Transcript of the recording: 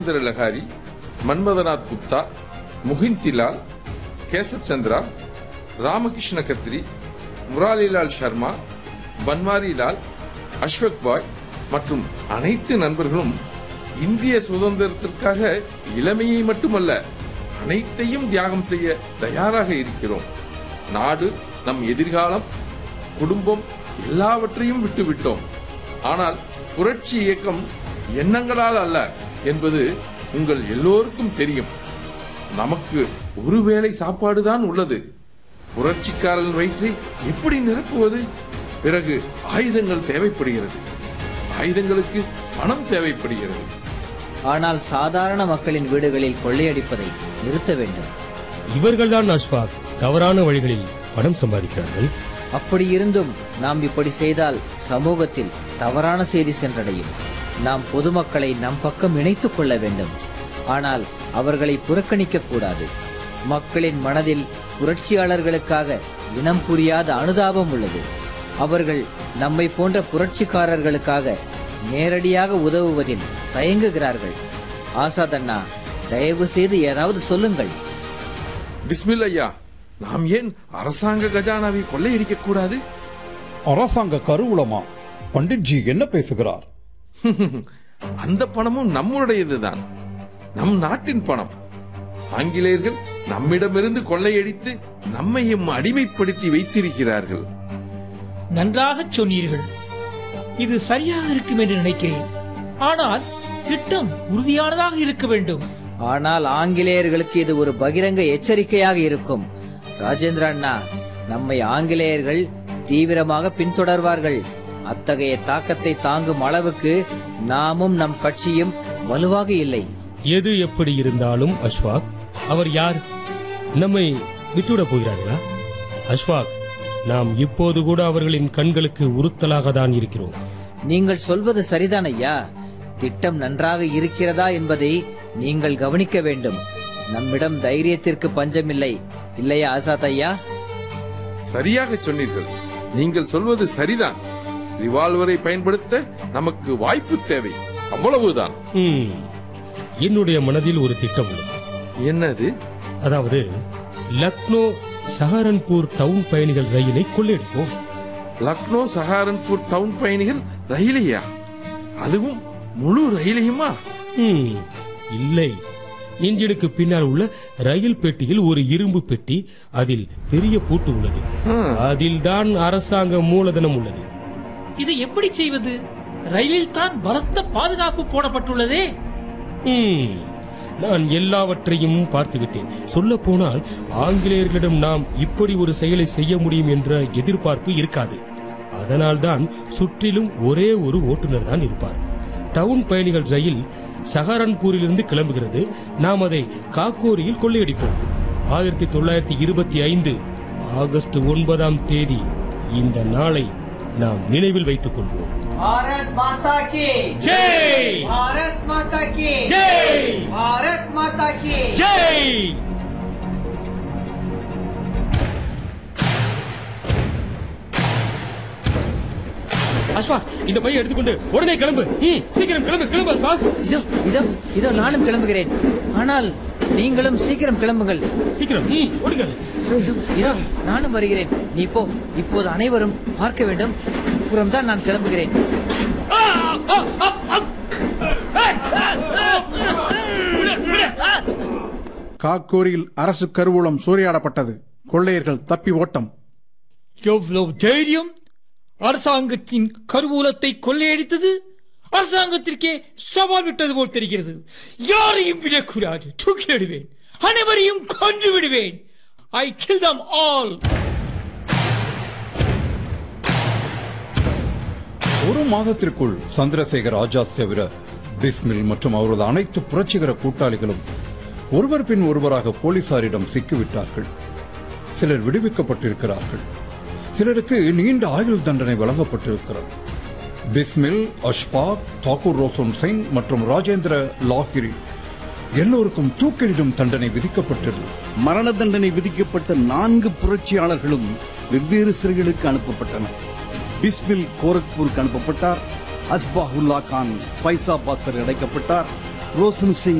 ராஜேந்திர லஹாரி மன்மதநாத் குப்தா முகிந்திலால் கேசவ் சந்திரா ராமகிருஷ்ண கத்ரி முராலிலால் சர்மா பன்வாரிலால் அஸ்வக் பாய் மற்றும் அனைத்து நண்பர்களும் இந்திய சுதந்திரத்திற்காக இளமையை மட்டுமல்ல அனைத்தையும் தியாகம் செய்ய தயாராக இருக்கிறோம் நாடு நம் எதிர்காலம் குடும்பம் எல்லாவற்றையும் விட்டுவிட்டோம் ஆனால் புரட்சி இயக்கம் எண்ணங்களால் அல்ல என்பது உங்கள் எல்லோருக்கும் தெரியும் நமக்கு ஒருவேளை சாப்பாடுதான் உள்ளது புரட்சிக்காரர்கள் வயிற்றை எப்படி நிரப்புவது பிறகு ஆயுதங்கள் தேவைப்படுகிறது ஆயுதங்களுக்கு பணம் தேவைப்படுகிறது ஆனால் சாதாரண மக்களின் வீடுகளில் கொள்ளையடிப்பதை நிறுத்த வேண்டும் இவர்கள்தான் அஷ்பாக் தவறான வழிகளில் பணம் சம்பாதிக்கிறார்கள் அப்படி இருந்தும் நாம் இப்படி செய்தால் சமூகத்தில் தவறான செய்தி சென்றடையும் நாம் பொதுமக்களை நம் பக்கம் இணைத்துக் கொள்ள வேண்டும் ஆனால் அவர்களை புறக்கணிக்க கூடாது மக்களின் மனதில் புரட்சியாளர்களுக்காக இனம் புரியாத அனுதாபம் உள்ளது அவர்கள் நம்மை போன்ற புரட்சிக்காரர்களுக்காக நேரடியாக உதவுவதில் தயங்குகிறார்கள் ஆசாத் அண்ணா தயவு செய்து ஏதாவது சொல்லுங்கள் பிஸ்மில் ஐயா நாம் ஏன் அரசாங்க கஜானாவை கொள்ளையடிக்க கூடாது அரசாங்க கருவூலமா பண்டிட்ஜி என்ன பேசுகிறார் அந்த பணமும் நம்முடையதுதான் நம் நாட்டின் பணம் ஆங்கிலேயர்கள் நம்மிடமிருந்து கொள்ளையடித்து நம்மையும் அடிமைப்படுத்தி வைத்திருக்கிறார்கள் நன்றாகச் சொன்னீர்கள் இது சரியாக இருக்கும் என்று நினைக்கிறேன் ஆனால் திட்டம் உறுதியானதாக இருக்க வேண்டும் ஆனால் ஆங்கிலேயர்களுக்கு இது ஒரு பகிரங்க எச்சரிக்கையாக இருக்கும் ராஜேந்திர அண்ணா நம்மை ஆங்கிலேயர்கள் தீவிரமாக பின்தொடர்வார்கள் அத்தகைய தாக்கத்தை தாங்கும் அளவுக்கு நாமும் நம் கட்சியும் வலுவாக இல்லை எது எப்படி இருந்தாலும் அஷ்வாக் அவர் யார் நம்மை விட்டுவிடப் போகிறார்களா அஷ்வாக் நாம் இப்போது கூட அவர்களின் கண்களுக்கு உறுத்தலாக தான் இருக்கிறோம் நீங்கள் சொல்வது சரிதான் ஐயா திட்டம் நன்றாக இருக்கிறதா என்பதை நீங்கள் கவனிக்க வேண்டும் நம்மிடம் தைரியத்திற்கு பஞ்சமில்லை இல்லையா ஆசாத் ஐயா சரியாக சொன்னீர்கள் நீங்கள் சொல்வது சரிதான் ரிவால்வரை பயன்படுத்த நமக்கு வாய்ப்பு தேவை அவ்வளவுதான் ம், என்னுடைய மனதில் ஒரு திட்டம் உள்ளது என்னது அதாவது லக்னோ சஹாரன்பூர் டவுன் பயணிகள் ரயிலை கொள்ளையடிப்போம் லக்னோ சஹாரன்பூர் டவுன் பயணிகள் ரயிலையா அதுவும் முழு ரயிலையுமா ம், இல்லை இன்ஜினுக்கு பின்னால் உள்ள ரயில் பெட்டியில் ஒரு இரும்பு பெட்டி அதில் பெரிய பூட்டு உள்ளது அதில் தான் அரசாங்க மூலதனம் உள்ளது இதை எப்படி செய்வது ரயிலில் தான் பலத்த பாதுகாப்பு போடப்பட்டுள்ளதே ம், நான் எல்லாவற்றையும் பார்த்துவிட்டேன் சொல்ல போனால் ஆங்கிலேயர்களிடம் நாம் இப்படி ஒரு செயலை செய்ய முடியும் என்ற எதிர்பார்ப்பு இருக்காது அதனால்தான் சுற்றிலும் ஒரே ஒரு ஓட்டுநர் தான் இருப்பார் டவுன் பயணிகள் ரயில் சஹாரன்பூரிலிருந்து கிளம்புகிறது நாம் அதை காக்கோரியில் கொள்ளையடிப்போம் ஆயிரத்தி தொள்ளாயிரத்தி இருபத்தி ஐந்து ஆகஸ்ட் ஒன்பதாம் தேதி இந்த நாளை நாம் நினைவில் வைத்துக் கொள்வோம் பாரத் மாதா கி ஜெய் பாரத் மாதா கி ஜெய் பாரத் மாதா கி ஜெய் அஸ்வாக் இந்த பையன் எடுத்துக்கொண்டு உடனே கிளம்பு ம், சீக்கிரம் கிளம்பு கிளம்பு அஸ்வாக் இதோ இதோ இதோ நானும் கிளம்புகிறேன் ஆனால் நீங்களும் சீக்கிரம் கிளம்புங்கள் சீக்கிரம் ம், ஓடுங்க இதோ, இதோ நானும் வருகிறேன் நீ போ இப்போது அனைவரும் பார்க்க வேண்டும் அப்புறம்தான் நான் கிளம்புகிறேன் காக்கூரில் அரசு கருவூலம் சூறையாடப்பட்டது கொள்ளையர்கள் தப்பி ஓட்டம் எவ்வளவு தைரியம் அரசாங்கத்தின் கருவூலத்தை கொள்ளையடித்தது அரசாங்கத்திற்கே சவால் விட்டது போல் தெரிகிறது யாரையும் விடக்கூடாது தூக்கிலிடுவேன் அனைவரையும் கொன்று விடுவேன் ஐ கில் தம் ஆல் ஒரு மாதத்திற்குள் சந்திரசேகர் ஆஜாத் தவிர பிஸ்மில் மற்றும் அவரது அனைத்து புரட்சிகர கூட்டாளிகளும் ஒருவர் பின் ஒருவராக போலீசாரிடம் சிக்கிவிட்டார்கள் சிலர் விடுவிக்கப்பட்டிருக்கிறார்கள் சிலருக்கு நீண்ட ஆயுள் தண்டனை வழங்கப்பட்டிருக்கிறது பிஸ்மில் அஷ்பாக் தாக்கூர் ரோசன் சிங் மற்றும் ராஜேந்திர லாகிரி எல்லோருக்கும் தூக்கிலிடும் தண்டனை விதிக்கப்பட்டுள்ளது மரண தண்டனை விதிக்கப்பட்ட நான்கு புரட்சியாளர்களும் வெவ்வேறு சிறைகளுக்கு அனுப்பப்பட்டனர் பிஸ்மில் கோரக்பூருக்கு அனுப்பப்பட்டார் அஸ்பாஹுல்லா கான் பைசாபாத் சிறை அடைக்கப்பட்டார் ரோஷன் சிங்